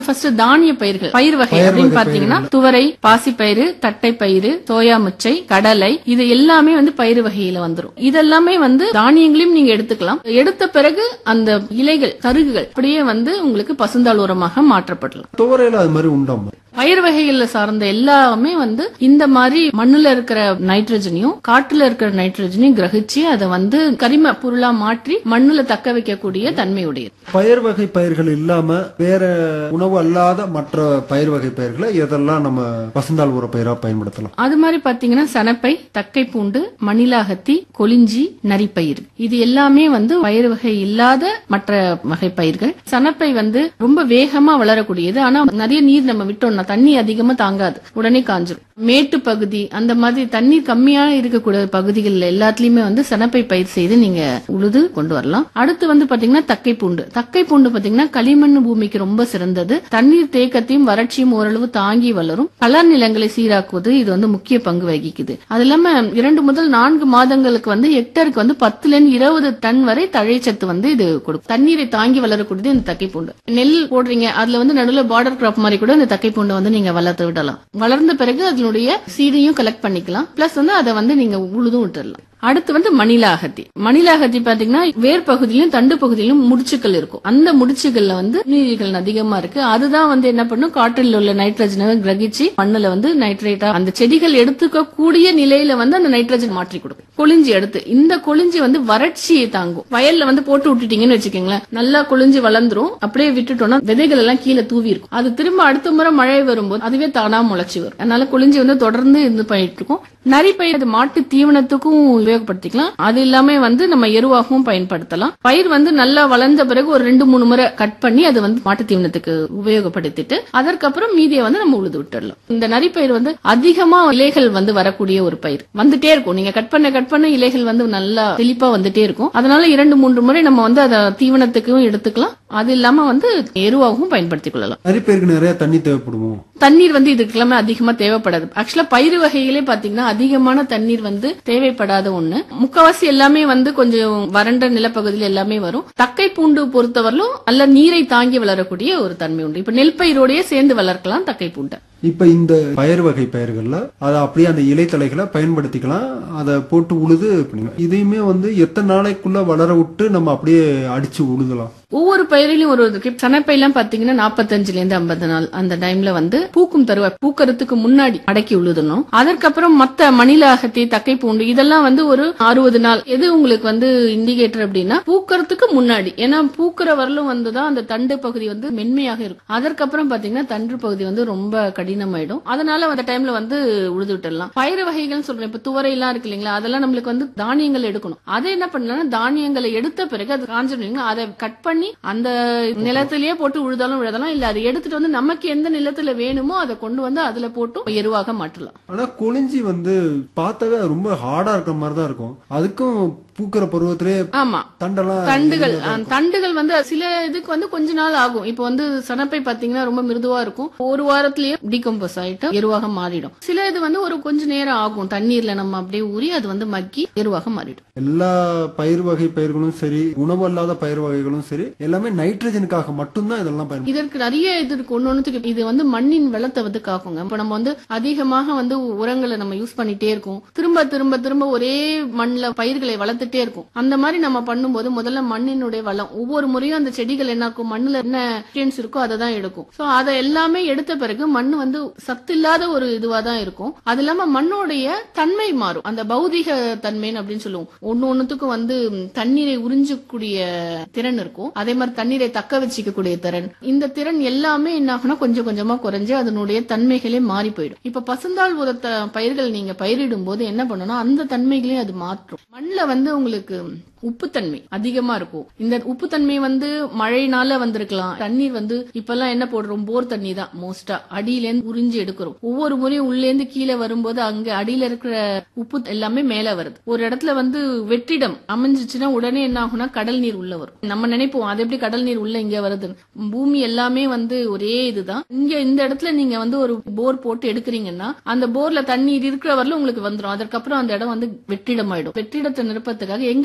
first தானிய பயிர்கள் பயிர் வகை பயிர் அப்படின்னு வகை பாத்தீங்கன்னா துவரை பாசிப்பயிறு தட்டைப்பயிறு சோயா முச்சை கடலை இது எல்லாமே வந்து பயிர் வகையில வந்துரும் இதெல்லாமே வந்து தானியங்களையும் நீங்க எடுத்துக்கலாம் எடுத்த பிறகு அந்த இலைகள் கருகுகள் அப்படியே வந்து உங்களுக்கு பசுந்தாள் உரமாக மாற்றப்படலாம் துவரையில அது மாதிரி உண்டாமா பயிர் வகைகள்ல சார்ந்த எல்லாமே வந்து இந்த மாதிரி மண்ணுல இருக்கிற நைட்ரஜனையும் காட்டுல இருக்கிற நைட்ரஜனையும் கிரகிச்சு அதை வந்து கரிம பொருளா மாற்றி மண்ணுல தக்க வைக்கக்கூடிய தன்மை உடையது பயிர் வகை பயிர்கள் இல்லாம வேற உணவு அல்லாத மற்ற பயிர் வகை பயிர்களை எதெல்லாம் நம்ம பசுந்தாள் உர பயிரா பயன்படுத்தலாம் அது மாதிரி பாத்தீங்கன்னா சனப்பை தக்கை பூண்டு மணிலாகத்தி கொளிஞ்சி நரிப்பயிர் இது எல்லாமே வந்து பயிர் வகை இல்லாத மற்ற வகை பயிர்கள் சனப்பை வந்து ரொம்ப வேகமா வளரக்கூடியது ஆனா நிறைய நீர் நம்ம விட்டோம்னா தண்ணி அதிகமா தாங்காது உடனே காஞ்சிரும் மேட்டு பகுதி அந்த மாதிரி தண்ணீர் கம்மியா இருக்கக்கூடிய பகுதிகள்ல எல்லாத்துலயுமே வந்து சனப்பை பயிர் செய்து நீங்க உழுது கொண்டு வரலாம் அடுத்து வந்து பாத்தீங்கன்னா தக்கை பூண்டு தக்கை பூண்டு பாத்தீங்கன்னா களிமண் பூமிக்கு ரொம்ப சிறந்தது தண்ணீர் தேக்கத்தையும் வறட்சியும் ஓரளவு தாங்கி வளரும் பலர் நிலங்களை சீராக்குவது இது வந்து முக்கிய பங்கு வகிக்குது அது இல்லாம இரண்டு முதல் நான்கு மாதங்களுக்கு வந்து ஹெக்டருக்கு வந்து பத்துல இருந்து இருபது டன் வரை தழைச்சத்து வந்து இது கொடுக்கும் தண்ணீரை தாங்கி வளரக்கூடியது இந்த தக்கை பூண்டு நெல் போடுறீங்க அதுல வந்து நடுவுல பார்டர் கிராப் மாதிரி கூட இந்த தக்கை பூண்டை வந்து நீங்க வளர்த்து விடலாம் வளர்ந்த பிறகு அதனுடைய சீடையும் கலெக்ட் பண்ணிக்கலாம் பிளஸ் வந்து அதை வந்து நீங்க உழுதும் விட்டுறலாம் அடுத்து வந்து மணிலாகத்தி மணிலாகத்தி பாத்தீங்கன்னா வேர் பகுதியிலும் தண்டு பகுதியிலும் முடிச்சுக்கள் இருக்கும் அந்த முடிச்சுகள்ல வந்து நீர்கள் அதிகமா இருக்கு அதுதான் வந்து என்ன பண்ணும் காற்றில் உள்ள நைட்ரஜனை கிரகிச்சு மண்ணுல வந்து நைட்ரேட்டா அந்த செடிகள் எடுத்துக்க கூடிய நிலையில வந்து அந்த நைட்ரஜன் மாற்றி கொடுக்கும் கொளிஞ்சி எடுத்து இந்த கொளிஞ்சி வந்து வறட்சியை தாங்கும் வயல்ல வந்து போட்டு விட்டுட்டீங்கன்னு வச்சுக்கோங்களேன் நல்லா கொளிஞ்சி வளர்ந்துரும் அப்படியே விட்டுட்டோம்னா விதைகள் எல்லாம் கீழே தூவி இருக்கும் அது திரும்ப அடுத்த முறை மழை வரும்போது அதுவே தானா முளைச்சி வரும் அதனால கொளிஞ்சி வந்து தொடர்ந்து இது பண்ணிட்டு இருக்கும் நரிப்பயிர் அது மாட்டு தீவனத்துக்கும் உபயோகப்படுத்திக்கலாம் அது இல்லாம வந்து நம்ம எருவாகவும் பயன்படுத்தலாம் பயிர் வந்து நல்லா வளர்ந்த பிறகு ஒரு ரெண்டு மூணு முறை கட் பண்ணி அது வந்து மாட்டு தீவனத்துக்கு உபயோகப்படுத்திட்டு அதற்கப்புறம் மீதியை வந்து நம்ம உழுது விட்டுடலாம் இந்த நரிப்பயிர் வந்து அதிகமா இலைகள் வந்து வரக்கூடிய ஒரு பயிர் வந்துட்டே இருக்கும் நீங்க கட் பண்ண கட் பண்ண இலைகள் வந்து நல்லா தெளிப்பா வந்துட்டே இருக்கும் அதனால இரண்டு மூன்று முறை நம்ம வந்து அதை தீவனத்துக்கும் எடுத்துக்கலாம் அது இல்லாம வந்து எருவாகவும் பயன்படுத்திக் கொள்ளலாம் நரிப்பயிருக்கு நிறைய தண்ணி தேவைப்படுமோ தண்ணீர் வந்து இதுக்கு எல்லாமே அதிகமா தேவைப்படாது ஆக்சுவலா பயிர் வகைகளே பாத்தீங்கன்னா அதிகமான தண்ணீர் வந்து தேவைப்படாத ஒண்ணு முக்கவாசி எல்லாமே வந்து கொஞ்சம் வறண்ட நிலப்பகுதியில் எல்லாமே வரும் தக்கை பூண்டு பொறுத்தவரையிலும் நல்ல நீரை தாங்கி வளரக்கூடிய ஒரு தன்மை உண்டு இப்ப நெல் பயிரோடயே சேர்ந்து வளர்க்கலாம் தக்கை பூண்டை இப்ப இந்த பயிர் வகை பயிர்கள்ல அதை அப்படியே அந்த இலைத்தலைகளை பயன்படுத்திக்கலாம் அதை போட்டு உழுது பண்ணிக்கலாம் இதையுமே வந்து எத்தனை நாளைக்குள்ள வளர விட்டு நம்ம அப்படியே அடிச்சு உழுதலாம் ஒவ்வொரு பயிரிலையும் ஒரு இருக்கு சனப்பையெல்லாம் பாத்தீங்கன்னா நாற்பத்தஞ்சுல இருந்து ஐம்பது நாள் அந்த டைம்ல வந்து பூக்கும் தருவாய் பூக்கறதுக்கு முன்னாடி அடக்கி உழுதணும் அதற்கப்புறம் மத்த மணிலாகத்தி தக்கை பூண்டு இதெல்லாம் வந்து ஒரு அறுபது நாள் எது உங்களுக்கு வந்து இண்டிகேட்டர் அப்படின்னா பூக்கறதுக்கு முன்னாடி ஏன்னா பூக்கிற வரலும் வந்துதான் அந்த தண்டு பகுதி வந்து மென்மையாக இருக்கும் அதற்கப்புறம் பாத்தீங்கன்னா தண்டு பகுதி வந்து ரொம்ப கடினமாயிடும் அதனால அந்த டைம்ல வந்து உழுது விட்டுடலாம் பயிர் வகைகள் சொல்றேன் இப்ப துவரை எல்லாம் இருக்கு இல்லைங்களா அதெல்லாம் நம்மளுக்கு வந்து தானியங்கள் எடுக்கணும் அதை என்ன பண்ணலாம் தானியங்களை எடுத்த பிறகு அது காஞ்சிடும் அதை கட் பண்ணி அந்த நிலத்திலேயே போட்டு உழுதாலும் உழுதலாம் இல்ல அதை எடுத்துட்டு வந்து நமக்கு எந்த நிலத்துல வேணுமோ அதை கொண்டு வந்து அதுல போட்டு எருவாக மாற்றலாம் ஆனா கொளிஞ்சி வந்து பார்த்தாவே ரொம்ப ஹார்டா இருக்கிற மாதிரி தான் இருக்கும் அதுக்கும் பூக்கிற பருவத்திலே ஆமா தண்டெல்லாம் தண்டுகள் அஹ், தண்டுகள் வந்து சில இதுக்கு வந்து கொஞ்ச நாள் ஆகும் இப்போ வந்து சனப்பை பாத்தீங்கன்னா ரொம்ப மிருதுவா இருக்கும் ஒரு வாரத்திலேயே டீகம்போஸ் ஆயிட்டு எருவாக மாறிடும் சில இது வந்து ஒரு கொஞ்ச நேரம் ஆகும் தண்ணீர்ல நம்ம அப்படியே ஊறி அது வந்து மக்கி எருவாக மாறிடும் எல்லா பயிர் வகை பயிர்களும் சரி உணவு அல்லாத பயிர் வகைகளும் சரி எல்லாமே நைட்ரஜனுக்காக மட்டும்தான் இதெல்லாம் பயன்படுத்தும் இதற்கு நிறைய இது இருக்கு ஒன்னொன்னுக்கு இது வந்து மண்ணின் வளத்தை வந்து காக்குங்க இப்ப நம்ம வந்து அதிகமாக வந்து உரங்களை நம்ம யூஸ் பண்ணிட்டே இருக்கோம் திரும்ப திரும்ப திரும்ப ஒரே மண்ணுல பயிர்களை வளர்த்துட்டே இருக்கும் அந்த மாதிரி நம்ம பண்ணும்போது முதல்ல மண்ணினுடைய வளம் ஒவ்வொரு முறையும் அந்த செடிகள் என்ன இருக்கும் மண்ணுல என்ன nutrients இருக்கோ அதை தான் எடுக்கும் சோ அதை எல்லாமே எடுத்த பிறகு மண் வந்து சத்து இல்லாத ஒரு இதுவா தான் இருக்கும் அது இல்லாம மண்ணோடைய தன்மை மாறும் அந்த பௌதிக தன்மைன்னு அப்படின்னு சொல்லுவோம் ஒன்னு ஒண்ணுத்துக்கும் வந்து ம், தண்ணீரை உறிஞ்சக்கூடிய திறன் இருக்கும் அதே மாதிரி தண்ணீரை தக்க வச்சுக்கக்கூடிய திறன் இந்த திறன் எல்லாமே என்ன ஆகும்னா கொஞ்சம் கொஞ்சமா குறைஞ்சு அதனுடைய தன்மைகளே மாறி போயிடும் இப்ப பசுந்தாள் உரத்த பயிர்கள் நீங்க பயிரிடும் போது என்ன பண்ணணும் அந்த தன்மைகளையும் அது மாற்றும் மண்ணுல வந்து உங்களுக்கு உப்புத்தன்மை அதிகமா இருக்கும் இந்த உப்புத்தன்மை வந்து மழைனால வந்திருக்கலாம் தண்ணீர் வந்து இப்பெல்லாம் என்ன போடுறோம் போர் தண்ணி தான் மோஸ்டா அடியில இருந்து உறிஞ்சி எடுக்கிறோம் ஒவ்வொரு முறையும் உள்ள இருந்து கீழே வரும்போது அங்க அடியில இருக்கிற உப்பு எல்லாமே மேல வருது ஒரு இடத்துல வந்து வெற்றிடம் அமைஞ்சிச்சுன்னா உடனே என்ன ஆகும்னா கடல் நீர் உள்ள வரும் நம்ம நினைப்போம் அது எப்படி கடல் நீர் உள்ள இங்க வருது பூமி எல்லாமே வந்து ஒரே இதுதான் இங்க இந்த இடத்துல நீங்க வந்து ஒரு போர் போட்டு எடுக்கிறீங்கன்னா அந்த போர்ல தண்ணீர் இருக்கிற வரல உங்களுக்கு வந்துடும் அதற்கப்புறம் அந்த இடம் வந்து வெற்றிடம் ஆயிடும் வெற்றிடத்தை நிரப்பத்துக்காக எங்க நீர் இருக்கோ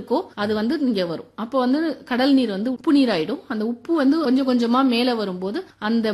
இருக்கோ அது வந்து இங்க வரும் அப்போ வந்து கடல் நீர் வந்து உப்பு நீர் ஆயிடும் அந்த உப்பு வந்து கொஞ்சம் கொஞ்சமா மேல வரும்போது அந்த